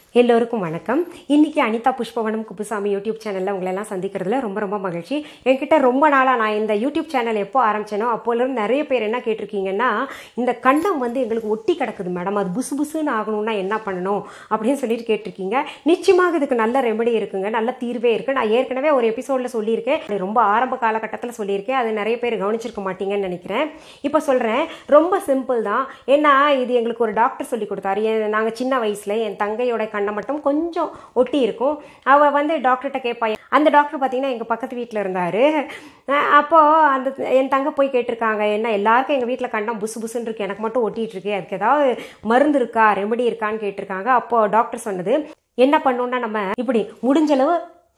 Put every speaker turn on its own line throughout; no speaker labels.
எல்லோருக்கும் வணக்கம் இன்னைக்கு அனிதா புஷ்பவனம் குப்புசாமி யூடியூப் சேனலில் உங்களெல்லாம் சந்திக்கிறதுல ரொம்ப ரொம்ப மகிழ்ச்சி என்கிட்ட ரொம்ப நாளாக நான் இந்த யூடியூப் சேனல் எப்போ ஆரம்பிச்சேனோ அப்போலேருந்து நிறைய பேர் என்ன கேட்டிருக்கீங்கன்னா இந்த கண்டம் வந்து எங்களுக்கு ஒட்டி கிடக்குது மேடம் அது புசு புசுன்னு ஆகணும்னா என்ன பண்ணணும் அப்படின்னு சொல்லிட்டு கேட்டிருக்கீங்க நிச்சயமாக இதுக்கு நல்ல ரெமெடி இருக்குங்க நல்ல தீர்வே இருக்குது நான் ஏற்கனவே ஒரு எபிசோடில் சொல்லியிருக்கேன் அது ரொம்ப ஆரம்ப காலகட்டத்தில் சொல்லியிருக்கேன் அது நிறைய பேர் கவனிச்சிருக்க மாட்டீங்கன்னு நினைக்கிறேன் இப்போ சொல்கிறேன் ரொம்ப சிம்பிள் தான் ஏன்னா இது எங்களுக்கு ஒரு டாக்டர் சொல்லி கொடுத்தாரு என் நாங்கள் சின்ன வயசில் என் தங்கையோட கண்ணை மட்டும் கொஞ்சம் ஒட்டி இருக்கும் அவள் வந்து டாக்டர்கிட்ட கேட்பா அந்த டாக்டர் பார்த்தீங்கன்னா எங்கள் பக்கத்து வீட்டில் இருந்தார் அப்போது அந்த என் தங்க போய் கேட்டிருக்காங்க என்ன எல்லாருக்கும் எங்கள் வீட்டில் கண்டம் புசு புசுன்னு இருக்கு எனக்கு மட்டும் ஒட்டிகிட்டு இருக்கு அதுக்கு ஏதாவது மருந்து இருக்கா ரெமெடி இருக்கான்னு கேட்டிருக்காங்க அப்போது டாக்டர் சொன்னது என்ன பண்ணணும்னா நம்ம இப்படி முடிஞ்சளவு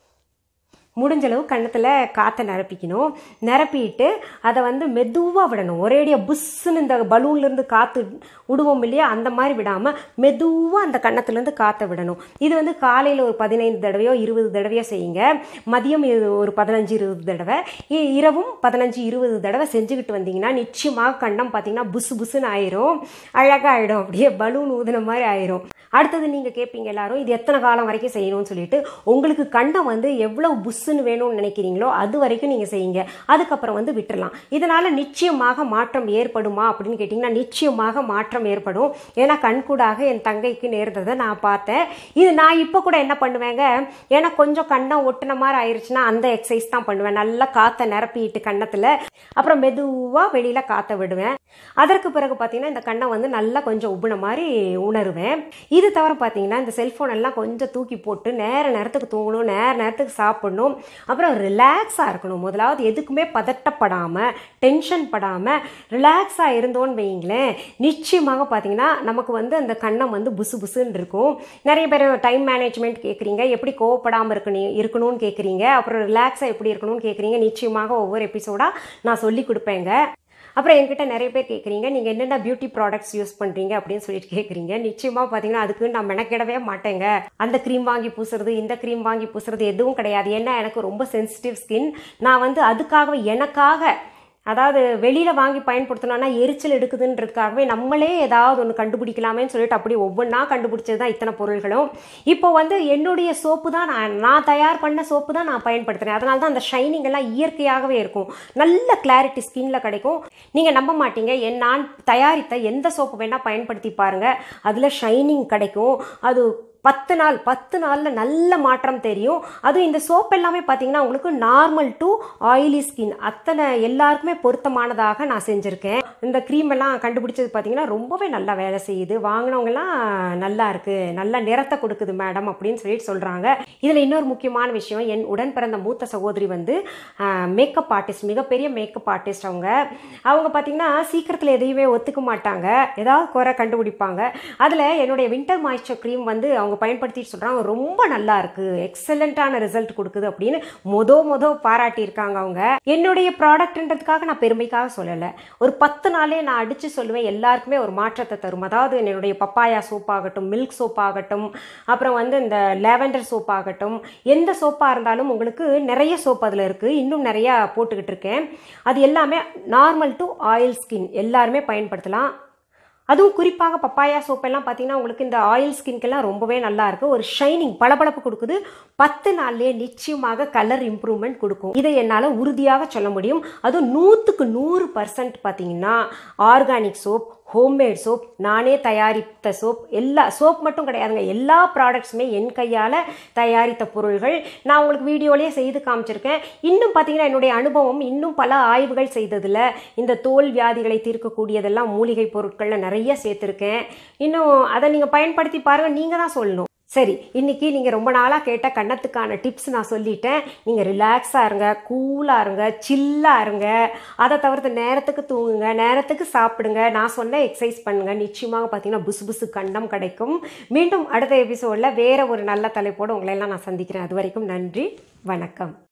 முடிஞ்சளவு கன்னத்தில் காற்றை நிரப்பிக்கணும் நிரப்பிட்டு அதை வந்து மெதுவாக விடணும் ஒரேடியாக புஷ்ஷுன்னு இந்த பலூன்லேருந்து காற்று விடுவோம் இல்லையா அந்த மாதிரி விடாமல் மெதுவாக அந்த கன்னத்துலேருந்து காற்றை விடணும் இது வந்து காலையில் ஒரு பதினைந்து தடவையோ இருபது தடவையோ செய்யுங்க மதியம் இது ஒரு பதினஞ்சு இருபது தடவை இ- இரவும் பதினஞ்சு இருபது தடவை செஞ்சுக்கிட்டு வந்தீங்கன்னா நிச்சயமாக கண்டம் பார்த்தீங்கன்னா புசு புசுன்னு ஆயிரும் அழகாக ஆயிடும் அப்படியே பலூன் ஊதுன மாதிரி ஆயிரும் அடுத்தது நீங்கள் கேட்பீங்க எல்லாரும் இது எத்தனை காலம் வரைக்கும் செய்யணும்னு சொல்லிட்டு உங்களுக்கு கண்டம் வந்து எவ்வளவு புஷ்ஷுன்னு வேணும்னு நினைக்கிறீங்களோ அது வரைக்கும் நீங்கள் செய்யுங்க அதுக்கப்புறம் வந்து விட்டுறலாம் இதனால் நிச்சயமாக மாற்றம் ஏற்படுமா அப்படின்னு கேட்டிங்கன்னா நிச்சயமாக மாற்றம் ஏற்படும் ஏன்னா கண்கூடாக என் தங்கைக்கு நேர்ந்ததை நான் பார்த்தேன் இது நான் இப்போ கூட என்ன பண்ணுவேங்க ஏன்னா கொஞ்சம் கண்ணம் ஒட்டுன மாதிரி ஆயிருச்சுன்னா அந்த எக்ஸசைஸ் தான் பண்ணுவேன் நல்லா காற்றை நிரப்பிட்டு கன்னத்தில் அப்புறம் மெதுவாக வெளியில் காற்றை விடுவேன் அதற்கு பிறகு பார்த்தீங்கன்னா இந்த கண்ணை வந்து நல்லா கொஞ்சம் உப்புன மாதிரி உணருவேன் இது தவிர பார்த்தீங்கன்னா இந்த செல்ஃபோன் எல்லாம் கொஞ்சம் தூக்கி போட்டு நேர நேரத்துக்கு தூங்கணும் நேர நேரத்துக்கு சாப்பிடணும் அப்புறம் ரிலாக்ஸாக இருக்கணும் முதலாவது எதுக்குமே பதட்டப்படாமல் டென்ஷன் படாமல் ரிலாக்ஸாக இருந்தோன்னு வைங்களேன் நிச்சயமாக பார்த்தீங்கன்னா நமக்கு வந்து அந்த கண்ணம் வந்து புசு புசுன்னு இருக்கும் நிறைய பேர் டைம் மேனேஜ்மெண்ட் கேட்குறீங்க எப்படி கோவப்படாமல் இருக்கணும் இருக்கணும்னு கேட்குறீங்க அப்புறம் ரிலாக்ஸாக எப்படி இருக்கணும்னு கேட்குறீங்க நிச்சயமாக ஒவ்வொரு எபிசோடாக நான் சொல்லி கொடுப்பேங்க அப்புறம் என்கிட்ட நிறைய பேர் கேட்குறீங்க நீங்கள் என்னென்ன பியூட்டி ப்ராடக்ட்ஸ் யூஸ் பண்ணுறீங்க அப்படின்னு சொல்லிட்டு கேட்குறீங்க நிச்சயமாக பார்த்தீங்கன்னா அதுக்கு நான் மெனக்கிடவே மாட்டேங்க அந்த க்ரீம் வாங்கி பூசுறது இந்த க்ரீம் வாங்கி பூசுறது எதுவும் கிடையாது ஏன்னா எனக்கு ரொம்ப சென்சிட்டிவ் ஸ்கின் நான் வந்து அதுக்காக எனக்காக அதாவது வெளியில் வாங்கி பயன்படுத்தணும்னா எரிச்சல் எடுக்குதுன்றதுக்காகவே நம்மளே ஏதாவது ஒன்று கண்டுபிடிக்கலாமேன்னு சொல்லிட்டு அப்படி ஒவ்வொன்றா கண்டுபிடிச்சது தான் இத்தனை பொருள்களும் இப்போ வந்து என்னுடைய சோப்பு தான் நான் நான் தயார் பண்ண சோப்பு தான் நான் பயன்படுத்துகிறேன் அதனால தான் அந்த ஷைனிங் எல்லாம் இயற்கையாகவே இருக்கும் நல்ல கிளாரிட்டி ஸ்கின்ல கிடைக்கும் நீங்கள் நம்ப மாட்டீங்க என் நான் தயாரித்த எந்த சோப்பு வேணால் பயன்படுத்தி பாருங்கள் அதில் ஷைனிங் கிடைக்கும் அது பத்து நாள் பத்து நாளில் நல்ல மாற்றம் தெரியும் அதுவும் இந்த சோப் எல்லாமே பார்த்தீங்கன்னா உங்களுக்கு நார்மல் டு ஆயிலி ஸ்கின் அத்தனை எல்லாருக்குமே பொருத்தமானதாக நான் செஞ்சுருக்கேன் இந்த க்ரீம் எல்லாம் கண்டுபிடிச்சது பார்த்தீங்கன்னா ரொம்பவே நல்லா வேலை செய்யுது வாங்கினவங்கலாம் நல்லா இருக்கு நல்ல நிறத்தை கொடுக்குது மேடம் அப்படின்னு சொல்லிட்டு சொல்கிறாங்க இதில் இன்னொரு முக்கியமான விஷயம் என் உடன் பிறந்த மூத்த சகோதரி வந்து மேக்கப் ஆர்டிஸ்ட் மிகப்பெரிய மேக்கப் ஆர்டிஸ்ட் அவங்க அவங்க பார்த்தீங்கன்னா சீக்கிரத்தில் எதையுமே ஒத்துக்க மாட்டாங்க ஏதாவது குறை கண்டுபிடிப்பாங்க அதில் என்னுடைய வின்டர் மாய்ஸ்சர் க்ரீம் வந்து அவங்க பயன்படுத்திட்டு சொல்கிறாங்க ரொம்ப நல்லா இருக்கு எக்ஸலண்ட்டான ரிசல்ட் கொடுக்குது அப்படின்னு மொத மொத பாராட்டியிருக்காங்க அவங்க என்னுடைய ப்ராடக்ட்ன்றதுக்காக நான் பெருமைக்காக சொல்லலை ஒரு பத்து நாளே நான் அடித்து சொல்லுவேன் எல்லாருக்குமே ஒரு மாற்றத்தை தரும் அதாவது என்னுடைய பப்பாயா சோப் ஆகட்டும் மில்க் சோப் ஆகட்டும் அப்புறம் வந்து இந்த லேவெண்டர் சோப் ஆகட்டும் எந்த சோப்பாக இருந்தாலும் உங்களுக்கு நிறைய சோப் அதில் இருக்குது இன்னும் நிறையா போட்டுக்கிட்டு இருக்கேன் அது எல்லாமே நார்மல் டு ஆயில் ஸ்கின் எல்லாருமே பயன்படுத்தலாம் அதுவும் குறிப்பாக பப்பாயா சோப்பெல்லாம் பார்த்தீங்கன்னா உங்களுக்கு இந்த ஆயில் ஸ்கின்க்கெல்லாம் ரொம்பவே நல்லா இருக்கு ஒரு ஷைனிங் பளபளப்பு கொடுக்குது பத்து நாள்லயே நிச்சயமாக கலர் இம்ப்ரூவ்மெண்ட் கொடுக்கும் இதை என்னால் உறுதியாக சொல்ல முடியும் அதுவும் நூற்றுக்கு நூறு பர்சன்ட் பார்த்தீங்கன்னா ஆர்கானிக் சோப் ஹோம்மேட் சோப் நானே தயாரித்த சோப் எல்லா சோப் மட்டும் கிடையாதுங்க எல்லா ப்ராடக்ட்ஸுமே என் கையால் தயாரித்த பொருள்கள் நான் உங்களுக்கு வீடியோலேயே செய்து காமிச்சிருக்கேன் இன்னும் பார்த்தீங்கன்னா என்னுடைய அனுபவம் இன்னும் பல ஆய்வுகள் செய்ததில் இந்த தோல் வியாதிகளை தீர்க்கக்கூடியதெல்லாம் மூலிகை பொருட்களில் நிறைய சேர்த்துருக்கேன் இன்னும் அதை நீங்கள் பயன்படுத்தி பாருங்கள் நீங்கள் தான் சொல்லணும் சரி இன்னைக்கு நீங்கள் ரொம்ப நாளாக கேட்ட கன்னத்துக்கான டிப்ஸ் நான் சொல்லிட்டேன் நீங்கள் ரிலாக்ஸாக இருங்க கூலாக இருங்க சில்லாக இருங்க அதை தவிர்த்து நேரத்துக்கு தூங்குங்க நேரத்துக்கு சாப்பிடுங்க நான் சொன்ன எக்ஸசைஸ் பண்ணுங்க நிச்சயமாக பார்த்தீங்கன்னா புசு புசு கண்டம் கிடைக்கும் மீண்டும் அடுத்த எபிசோடில் வேற ஒரு நல்ல தலைப்போடு உங்களை எல்லாம் நான் சந்திக்கிறேன் அது வரைக்கும் நன்றி வணக்கம்